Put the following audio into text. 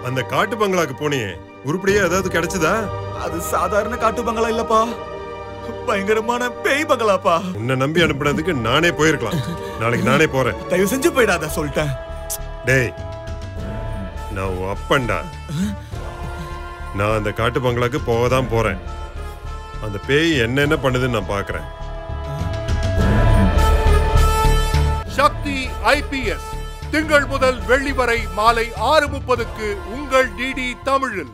அந்த காட்டு பங்களாக்கு போனியே உருப்படியே ஏதாவது கிடைச்சதா அது சாதாரண காட்டு பங்களா இல்லப்பா பயங்கரமான பேய் பங்களாப்பா உன்னை நம்பி அனுப்புனதுக்கு நானே போயிருக்கலாம் நாளைக்கு நானே போறேன் தயவு செஞ்சு போயிடாத சொல்லிட்டேன் டேய் நான் உன் அப்பன்டா நான் அந்த காட்டு பங்களாக்கு போக தான் போறேன் அந்த பேய் என்னென்ன பண்ணுதுன்னு நான் பார்க்கறேன் சக்தி ஐபிஎஸ் திங்கள் முதல் வெள்ளி வரை மாலை ஆறு முப்பதுக்கு உங்கள் டிடி தமிழில்